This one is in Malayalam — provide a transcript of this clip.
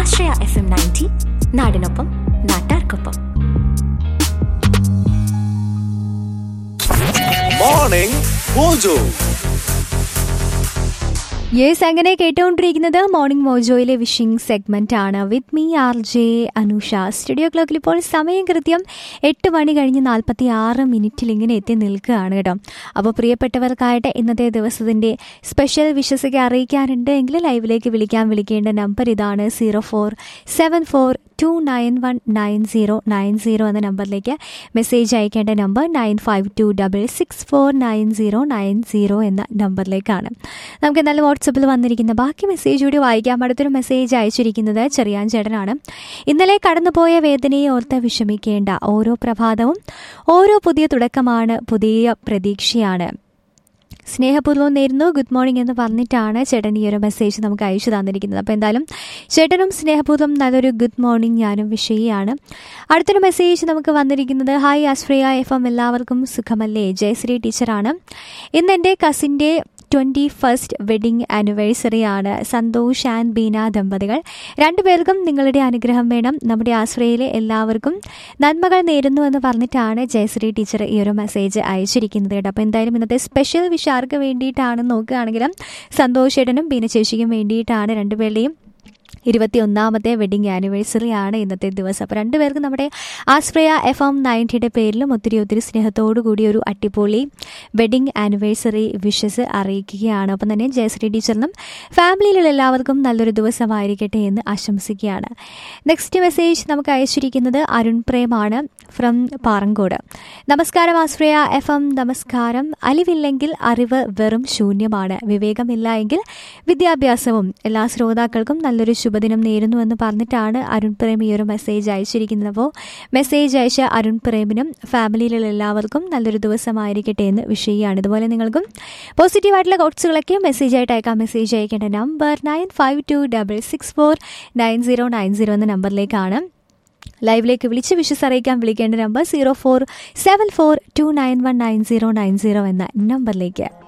ആശ്രയ എഫ് എം നയൻറ്റി നാടിനൊപ്പം നാട്ടാർക്കൊപ്പം മോർണിംഗ് മോജോ യെസ് അങ്ങനെ കേട്ടുകൊണ്ടിരിക്കുന്നത് മോർണിംഗ് മോജോയിലെ വിഷിംഗ് സെഗ്മെന്റ് ആണ് with me R J Anusha studio ക്ലോക്കിൽ ഇപ്പോൾ സമയം കൃത്യം എട്ട് മണി കഴിഞ്ഞ് നാൽപ്പത്തി ആറ് മിനിറ്റിൽ ഇങ്ങനെ എത്തി നിൽക്കുകയാണ് കേട്ടോ അപ്പോൾ പ്രിയപ്പെട്ടവർക്കായിട്ട് ഇന്നത്തെ ദിവസത്തിൻ്റെ സ്പെഷ്യൽ വിഷസൊക്കെ അറിയിക്കാനുണ്ട് എങ്കിൽ ലൈവിലേക്ക് വിളിക്കാൻ വിളിക്കേണ്ട നമ്പർ ഇതാണ് zero four seven four two nine one nine zero nine zero എന്ന നമ്പറിലേക്ക് മെസ്സേജ് അയക്കേണ്ട number nine five two double six four nine zero nine zero എന്ന നമ്പറിലേക്കാണ് നമുക്ക് എന്തായാലും വാട്സപ്പിൽ വന്നിരിക്കുന്ന ബാക്കി മെസ്സേജ് കൂടി വായിക്കാം അടുത്തൊരു മെസ്സേജ് അയച്ചിരിക്കുന്നത് ചെറിയാൻ ചേട്ടനാണ് ഇന്നലെ കടന്നുപോയ വേദനയെ ഓർത്ത് വിഷമിക്കേണ്ട ഓരോ പ്രഭാതവും ഓരോ പുതിയ തുടക്കമാണ് പുതിയ പ്രതീക്ഷയാണ് സ്നേഹപൂർവ്വം നേരുന്നു ഗുഡ് മോർണിംഗ് എന്ന് പറഞ്ഞിട്ടാണ് ചേട്ടൻ ഈ ഒരു മെസ്സേജ് നമുക്ക് അയച്ചു തന്നിരിക്കുന്നത് അപ്പോൾ എന്തായാലും ചേട്ടനും സ്നേഹപൂർവ്വം നല്ലൊരു ഗുഡ് മോർണിംഗ് ഞാനും വിഷയാണ് അടുത്തൊരു മെസ്സേജ് നമുക്ക് വന്നിരിക്കുന്നത് ഹായ് ആശ്രയ എഫ് എം എല്ലാവർക്കും സുഖമല്ലേ ജയശ്രീ ടീച്ചറാണ് ഇന്ന് എൻ്റെ കസിൻ്റെ ട്വൻറ്റി ഫസ്റ്റ് വെഡിങ് ആനിവേഴ്സറി ആണ് സന്തോഷ് ആൻഡ് ബീന ദമ്പതികൾ രണ്ടുപേർക്കും നിങ്ങളുടെ അനുഗ്രഹം വേണം നമ്മുടെ ആശ്രയയിലെ എല്ലാവർക്കും നന്മകൾ നേരുന്നു എന്ന് പറഞ്ഞിട്ടാണ് ജയശ്രീ ടീച്ചർ ഈ ഒരു മെസ്സേജ് അയച്ചിരിക്കുന്നത് കേട്ടോ അപ്പോൾ എന്തായാലും ഇന്നത്തെ സ്പെഷ്യൽ വിഷാർക്ക് വേണ്ടിയിട്ടാണ് നോക്കുകയാണെങ്കിലും സന്തോഷ് ഏട്ടനും ബീന ചേച്ചിക്കും വേണ്ടിയിട്ടാണ് രണ്ടുപേരുടെയും ഇരുപത്തി ഒന്നാമത്തെ വെഡിങ് ആനിവേഴ്സറി ആണ് ഇന്നത്തെ ദിവസം അപ്പോൾ രണ്ടുപേർക്കും നമ്മുടെ ആശ്രയ എഫ് എം നയൻറ്റിയുടെ പേരിലും ഒത്തിരി ഒത്തിരി സ്നേഹത്തോടു കൂടി ഒരു അടിപൊളി വെഡിങ് ആനിവേഴ്സറി വിഷസ് അറിയിക്കുകയാണ് അപ്പം തന്നെ ജയശ്രീ ടീച്ചറിനും ഫാമിലിയിലുള്ള എല്ലാവർക്കും നല്ലൊരു ദിവസമായിരിക്കട്ടെ എന്ന് ആശംസിക്കുകയാണ് നെക്സ്റ്റ് മെസ്സേജ് നമുക്ക് അയച്ചിരിക്കുന്നത് അരുൺ പ്രേമാണ് ഫ്രം പാറങ്കോട് നമസ്കാരം ആശ്രയ എഫ് എം നമസ്കാരം അലിവില്ലെങ്കിൽ അറിവ് വെറും ശൂന്യമാണ് വിവേകമില്ല എങ്കിൽ വിദ്യാഭ്യാസവും എല്ലാ ശ്രോതാക്കൾക്കും നല്ലൊരു ശുഭദിനം നേരുന്നു എന്ന് പറഞ്ഞിട്ടാണ് അരുൺ പ്രേം ഈ ഒരു മെസ്സേജ് അയച്ചിരിക്കുന്നത് അപ്പോൾ മെസ്സേജ് അയച്ച അരുൺ പ്രേമിനും ഫാമിലിയിലുള്ള എല്ലാവർക്കും നല്ലൊരു ദിവസമായിരിക്കട്ടെ എന്ന് വിഷയമാണ് ഇതുപോലെ നിങ്ങൾക്കും പോസിറ്റീവായിട്ടുള്ള കോട്സുകളൊക്കെ മെസ്സേജ് ആയിട്ട് അയക്കാം മെസ്സേജ് അയക്കേണ്ട number nine five two double six four nine zero nine zero എന്ന നമ്പറിലേക്കാണ് ലൈവിലേക്ക് വിളിച്ച് വിഷസ് അറിയിക്കാൻ വിളിക്കേണ്ട number zero four seven four two nine one nine zero nine zero എന്ന നമ്പറിലേക്ക്